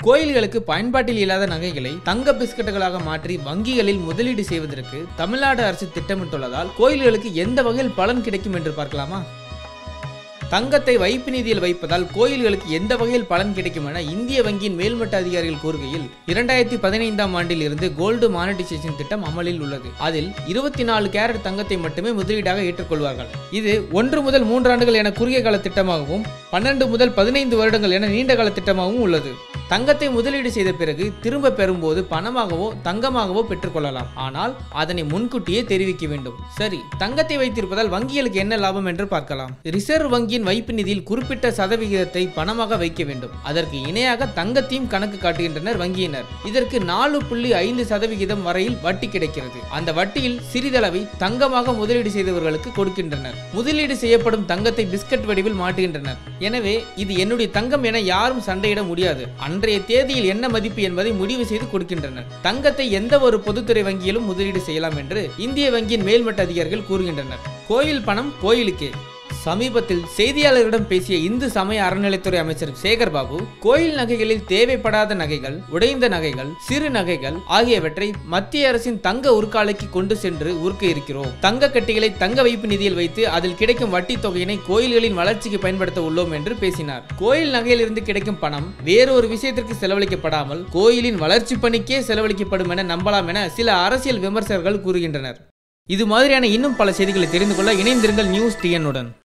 கோயில்களுக்கு பயன்பாட்டில் இல்லாத நகைகளை தங்க பிஸ்கட்டுகளாக மாற்றி வங்கிகளில் முதலீடு செய்வதற்கு தமிழ்நாடு அரசு திட்டமிட்டுள்ளதால் கோயில்களுக்கு எந்த வகையில் பலன் கிடைக்கும் என்று பார்க்கலாமா தங்கத்தை வைப்பு நிதியில் வைப்பதால் கோயில்களுக்கு எந்த வகையில் பலன் கிடைக்கும் என இந்திய வங்கியின் மேல்மட்ட அதிகாரிகள் கூறுகையில் இரண்டாயிரத்தி பதினைந்தாம் ஆண்டில் இருந்து கோல்டு மானிட்டைசேஷன் திட்டம் அமலில் உள்ளது அதில் இருபத்தி நாலு கேரட் தங்கத்தை மட்டுமே முதலீடாக ஏற்றுக்கொள்வார்கள் இது ஒன்று முதல் மூன்று ஆண்டுகள் என குறுகிய கால திட்டமாகவும் பன்னெண்டு முதல் பதினைந்து வருடங்கள் என நீண்ட கால திட்டமாகவும் உள்ளது தங்கத்தை முதலீடு செய்த பிறகு திரும்ப பெறும்போது பணமாகவோ தங்கமாகவோ பெற்றுக்கொள்ளலாம் ஆனால் அதனை முன்கூட்டியே தெரிவிக்க வேண்டும் சரி தங்கத்தை வைத்திருப்பதால் வங்கிகளுக்கு என்ன லாபம் என்று பார்க்கலாம் ரிசர்வ் வங்கியின் வைப்பு நிதியில் குறிப்பிட்ட சதவிகிதத்தை பணமாக வைக்க வேண்டும் அதற்கு இணையாக தங்கத்தையும் கணக்கு காட்டுகின்றனர் வங்கியினர் இதற்கு நாலு புள்ளி ஐந்து சதவிகிதம் வரையில் வட்டி கிடைக்கிறது அந்த வட்டியில் சிறிதளவை தங்கமாக முதலீடு செய்தவர்களுக்கு கொடுக்கின்றனர் முதலீடு செய்யப்படும் தங்கத்தை பிஸ்கட் வடிவில் மாட்டுகின்றனர் எனவே இது என்னுடைய தங்கம் என யாரும் சண்டையிட முடியாது அன்றைய தேதியில் என்ன மதிப்பு என்பதை முடிவு செய்து கொடுக்கின்றனர் தங்கத்தை எந்த ஒரு பொதுத்துறை வங்கியிலும் முதலீடு செய்யலாம் என்று இந்திய வங்கியின் மேல்மட்ட அதிகாரிகள் கூறுகின்றனர் கோயில் பணம் கோயிலுக்கே சமீபத்தில் செய்தியாளர்களிடம் பேசிய இந்து சமய அறநிலைத்துறை அமைச்சர் சேகர் பாபு கோயில் நகைகளில் தேவைப்படாத நகைகள் உடைந்த நகைகள் சிறு நகைகள் ஆகியவற்றை மத்திய அரசின் தங்க உருக்காலைக்கு கொண்டு சென்று உருக்க இருக்கிறோம் தங்க கட்டிகளை தங்க வைப்பு நிதியில் வைத்து அதில் கிடைக்கும் வட்டி தொகையினை கோயில்களின் வளர்ச்சிக்கு பயன்படுத்த உள்ளோம் என்று பேசினார் கோயில் நகையிலிருந்து கிடைக்கும் பணம் வேறொரு விஷயத்திற்கு செலவழிக்கப்படாமல் கோயிலின் வளர்ச்சி பணிக்கே செலவழிக்கப்படும் என நம்பலாம் என சில அரசியல் விமர்சகர்கள் கூறுகின்றனர் இது மாதிரியான இன்னும் பல செய்திகளை தெரிந்து கொள்ள இணைந்திருங்கள் நியூஸ் டிஎன்னுடன்